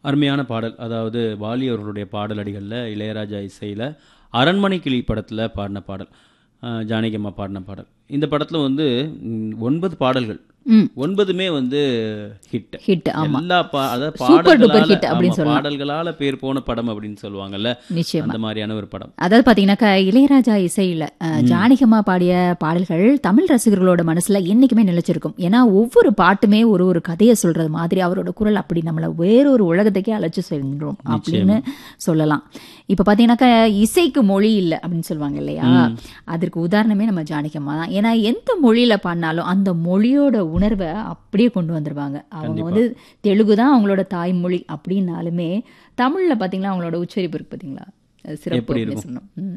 அருமையான பாடல் அதாவது வாலி அவர்களுடைய பாடல் அடிகளில் இளையராஜா இசையில் அரண்மனை கிளி படத்தில் பாடின பாடல் அஹ், ஜானகி அம்மா பாடின பாடல் இந்த படத்தில் வந்து ம், ஒன்பது பாடல்கள் ம் ஒன்பதுமே வந்து ஹிட் ஹிட் ஆமா எல்லா பா அதாவது Super duper பாடல்களால hit அப்படின்னு ஆமா, சொல்லலாம். பாடல்களால பேர் போன படம் அப்படின்னு சொல்லுவாங்கல்ல நிச்சயமா அந்த மாதிரியான ஒரு படம் அதாவது பாத்தீங்கன்னாக்கா இளையராஜா இசையில அஹ், ஜானகியம்மா பாடிய பாடல்கள் தமிழ் ரசிகர்களோட மனசுல என்னைக்குமே நிலைச்சிருக்கும் ஏன்னா ஒவ்வொரு பாட்டுமே ஒரு ஒரு கதையை சொல்றது மாதிரி அவரோட குரல் அப்படி நம்மள வேறொரு உலகத்துக்கே அழைச்சு சென்றோம் அப்படின்னு சொல்லலாம் இப்ப பாத்தீங்கன்னாக்கா இசைக்கு மொழி இல்லை அப்படின்னு சொல்லுவாங்க இல்லையா அதற்கு உதாரணமே நம்ம ஜானகியம்மா தான் ஏன்னா எந்த மொழியில பாடினாலும் அந்த மொழியோட உணர்வை அப்படியே கொண்டு வந்துருவாங்க அவங்க வந்து தெலுங்கு தான் அவங்களோட தாய்மொழி அப்படின்னாலுமே தமிழ்ல பாத்தீங்களா அவங்களோட உச்சரிப்பு இருக்கு பாத்தீங்களா அது சிறப்பு எப்படி அப்படின்னு இருக்கும்? சொல்லணும் ம்.